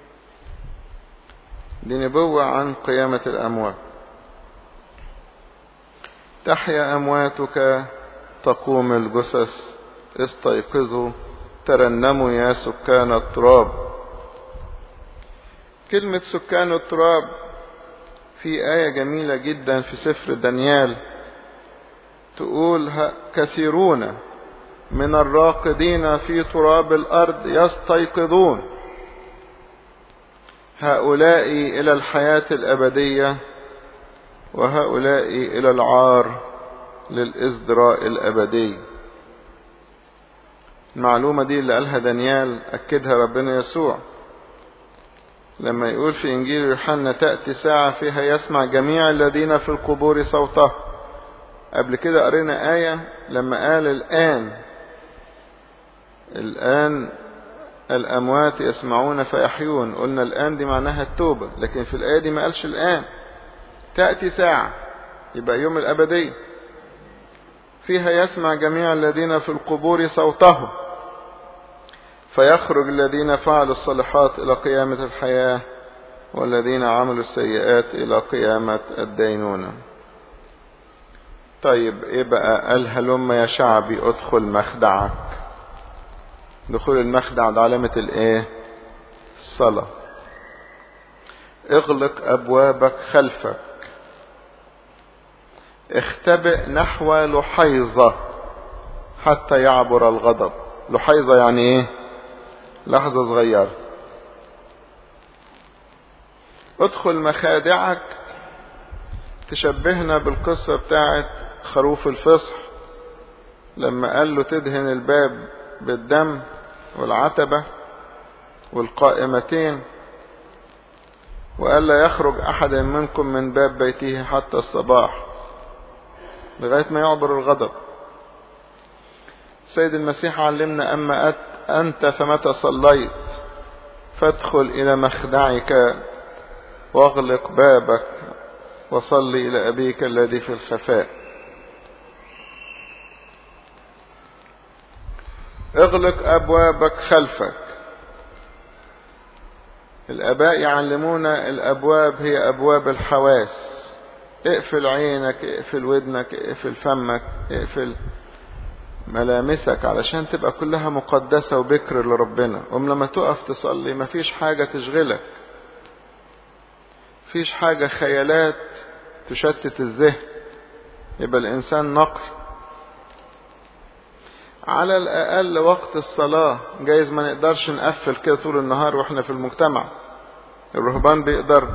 دي نبوة عن قيامة الأموات تحيا أمواتك تقوم الجثث استيقظوا ترنموا يا سكان التراب كلمة سكان التراب في آية جميلة جدا في سفر دانيال تقول كثيرون من الراقدين في تراب الأرض يستيقظون هؤلاء إلى الحياة الأبدية وهؤلاء إلى العار للإزدراء الأبدي المعلومة دي اللي قالها دانيال أكدها ربنا يسوع لما يقول في إنجيل يوحنا تأتي ساعة فيها يسمع جميع الذين في القبور صوته قبل كده قرينا آية لما قال الآن الآن الأموات يسمعون فيحيون قلنا الآن دي معناها التوبة لكن في الآية دي ما قالش الآن تأتي ساعة يبقى يوم الأبدية فيها يسمع جميع الذين في القبور صوته فيخرج الذين فعلوا الصالحات إلى قيامة الحياة والذين عملوا السيئات إلى قيامة الدينونة طيب ايه بقى قال هلم يا شعبي ادخل مخدعك دخول المخدع ده علامة الايه الصلاة اغلق ابوابك خلفك اختبئ نحو لحيظة حتى يعبر الغضب لحيظة يعني ايه لحظة صغيرة ادخل مخادعك تشبهنا بالقصة بتاعت خروف الفصح لما قال له تدهن الباب بالدم والعتبة والقائمتين وقال لا يخرج أحد منكم من باب بيته حتى الصباح لغاية ما يعبر الغضب سيد المسيح علمنا أما أت أنت فمتى صليت فادخل إلى مخدعك واغلق بابك وصلي إلى أبيك الذي في الخفاء اغلق أبوابك خلفك الآباء يعلمونا الأبواب هي أبواب الحواس اقفل عينك اقفل ودنك اقفل فمك اقفل ملامسك علشان تبقى كلها مقدسة وبكر لربنا وم لما تقف تصلي مفيش حاجة تشغلك مفيش حاجة خيالات تشتت الذهن يبقى الإنسان نقي على الأقل وقت الصلاة جايز ما نقدرش نقفل كده طول النهار واحنا في المجتمع الرهبان بيقدر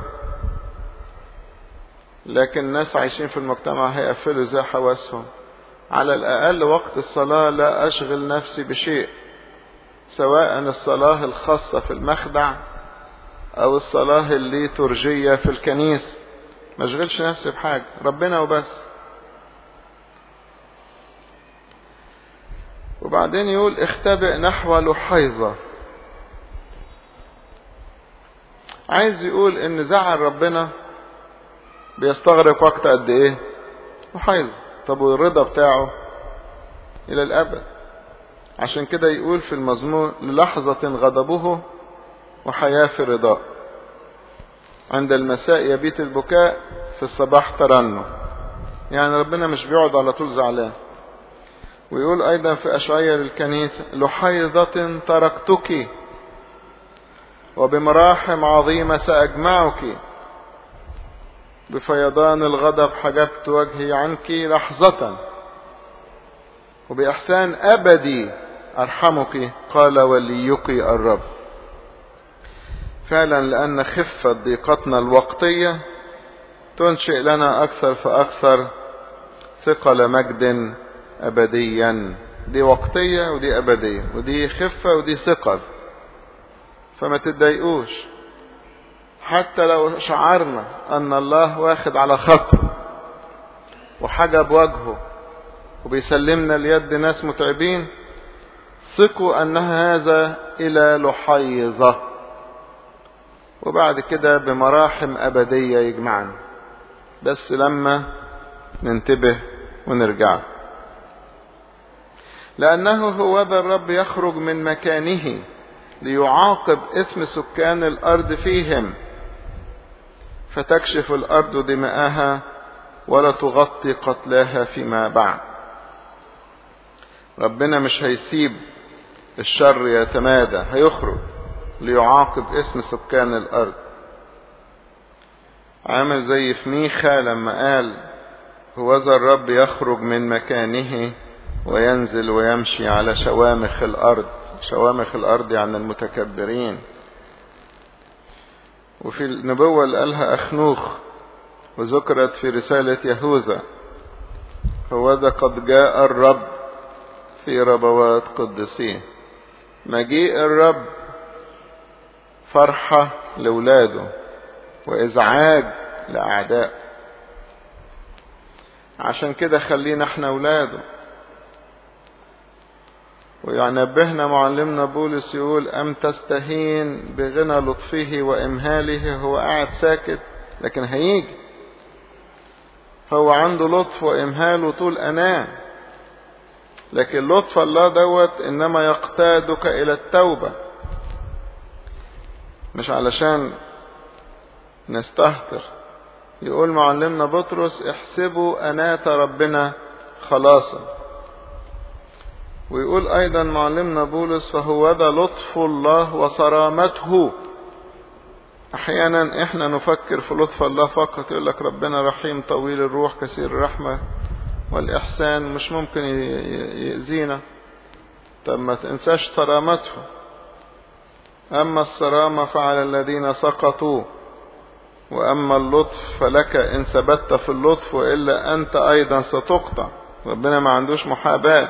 لكن الناس عايشين في المجتمع هيقفلوا زي حواسهم على الأقل وقت الصلاة لا أشغل نفسي بشيء سواء الصلاة الخاصة في المخدع أو الصلاة الليتورجية في الكنيس ما اشغلش نفسي بحاجة ربنا وبس وبعدين يقول اختبئ نحو لحيظة عايز يقول ان زعل ربنا بيستغرق وقت قد ايه لحيظة طب والرضا بتاعه الى الابد عشان كده يقول في المزمور للحظة غضبه وحياة في رضاء عند المساء يبيت البكاء في الصباح ترنم يعني ربنا مش بيقعد على طول زعلان ويقول أيضا في أشعية للكنيسة لحيضة تركتك وبمراحم عظيمة سأجمعك بفيضان الغضب حجبت وجهي عنك لحظة وبإحسان أبدي أرحمك قال وليك الرب فعلا لأن خفة ضيقتنا الوقتية تنشئ لنا أكثر فأكثر ثقل مجد أبديا دي وقتية ودي أبدية ودي خفة ودي ثقل فما تتضايقوش حتى لو شعرنا أن الله واخد على خطر وحجب وجهه وبيسلمنا ليد ناس متعبين ثقوا أن هذا إلى لحيظة وبعد كده بمراحم أبدية يجمعنا بس لما ننتبه ونرجع لأنه هو ذا الرب يخرج من مكانه ليعاقب إثم سكان الأرض فيهم فتكشف الأرض دماءها ولا تغطي قتلاها فيما بعد ربنا مش هيسيب الشر يتمادى هيخرج ليعاقب اسم سكان الأرض عامل زي في ميخا لما قال هو ذا الرب يخرج من مكانه وينزل ويمشي على شوامخ الأرض شوامخ الأرض يعني المتكبرين وفي النبوة اللي قالها أخنوخ وذكرت في رسالة يهوذا هو ذا قد جاء الرب في ربوات قدسيه مجيء الرب فرحة لولاده وإزعاج لأعداء عشان كده خلينا احنا اولاده وينبهنا معلمنا بولس يقول أم تستهين بغنى لطفه وإمهاله هو قاعد ساكت لكن هيجي فهو عنده لطف وإمهال وطول أنام لكن لطف الله دوت انما يقتادك الى التوبة مش علشان نستهتر يقول معلمنا بطرس احسبوا أنات ربنا خلاصا ويقول أيضا معلمنا بولس فهو ذا لطف الله وصرامته أحيانا إحنا نفكر في لطف الله فقط يقول لك ربنا رحيم طويل الروح كثير الرحمة والإحسان مش ممكن يأذينا طب ما تنساش صرامته أما الصرامة فعلى الذين سقطوا وأما اللطف فلك إن ثبت في اللطف وإلا أنت أيضا ستقطع ربنا ما عندوش محاباة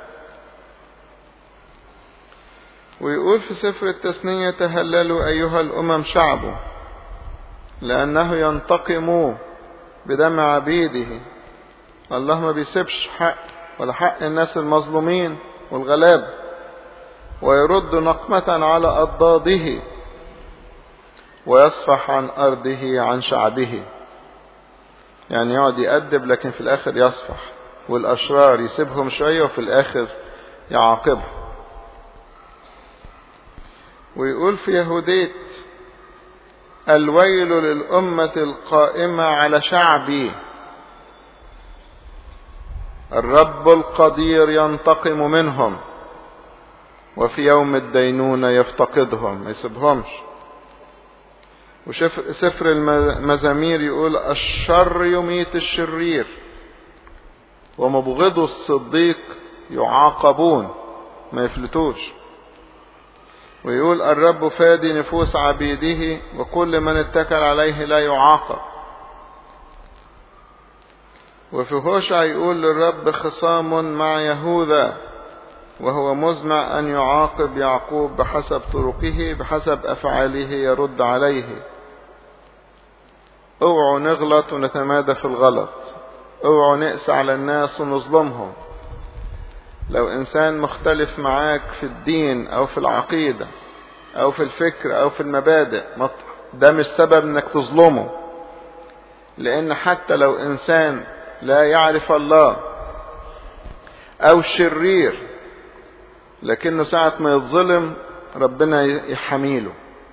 ويقول في سفر التثنية تهللوا أيها الأمم شعبه لأنه ينتقم بدم عبيده الله ما بيسيبش حق ولا حق الناس المظلومين والغلاب ويرد نقمة على أضداده ويصفح عن أرضه عن شعبه يعني يقعد يأدب لكن في الآخر يصفح والأشرار يسيبهم شوية وفي الآخر يعاقبهم ويقول في يهوديت الويل للأمة القائمة على شعبي الرب القدير ينتقم منهم وفي يوم الدينونة يفتقدهم ما يسيبهمش وسفر المزامير يقول الشر يميت الشرير ومبغضوا الصديق يعاقبون ما يفلتوش ويقول الرب فادي نفوس عبيده وكل من اتكل عليه لا يعاقب وفي هوشع يقول للرب خصام مع يهوذا وهو مزمع أن يعاقب يعقوب بحسب طرقه بحسب أفعاله يرد عليه اوعوا نغلط ونتمادى في الغلط اوعوا نقسى على الناس ونظلمهم لو انسان مختلف معاك في الدين او في العقيدة او في الفكر او في المبادئ ده مش سبب انك تظلمه لان حتى لو انسان لا يعرف الله او شرير لكنه ساعة ما يتظلم ربنا يحميله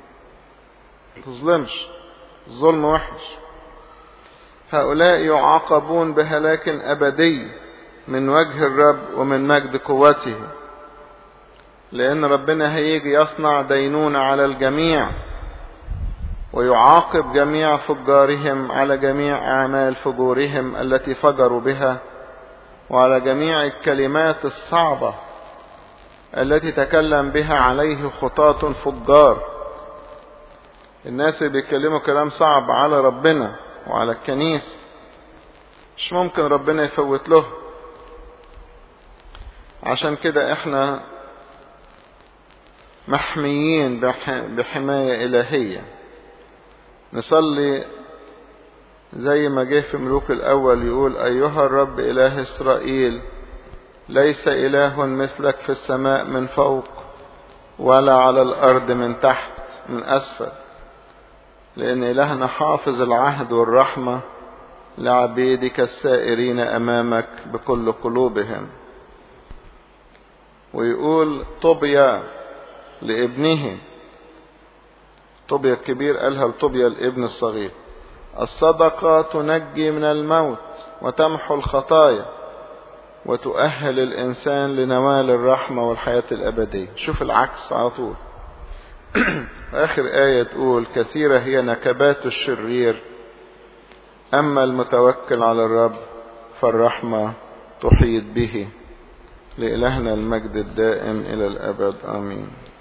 تظلمش الظلم وحش هؤلاء يعاقبون بهلاك أبدي من وجه الرب ومن مجد قوته لأن ربنا هيجي يصنع دينونة على الجميع ويعاقب جميع فجارهم على جميع أعمال فجورهم التي فجروا بها وعلى جميع الكلمات الصعبة التي تكلم بها عليه خطاة فجار الناس اللي بيتكلموا كلام صعب على ربنا وعلى الكنيسة مش ممكن ربنا يفوت له عشان كده احنا محميين بحماية إلهية نصلي زي ما جه في ملوك الأول يقول أيها الرب إله إسرائيل ليس إله مثلك في السماء من فوق ولا على الأرض من تحت من أسفل لأن إلهنا حافظ العهد والرحمة لعبيدك السائرين أمامك بكل قلوبهم ويقول طوبيا لابنه طوبيا الكبير قالها لطوبيا الابن الصغير الصدقة تنجي من الموت وتمحو الخطايا وتؤهل الإنسان لنوال الرحمة والحياة الأبدية شوف العكس على طول آخر آية تقول كثيرة هي نكبات الشرير أما المتوكل على الرب فالرحمة تحيط به لإلهنا المجد الدائم إلى الأبد آمين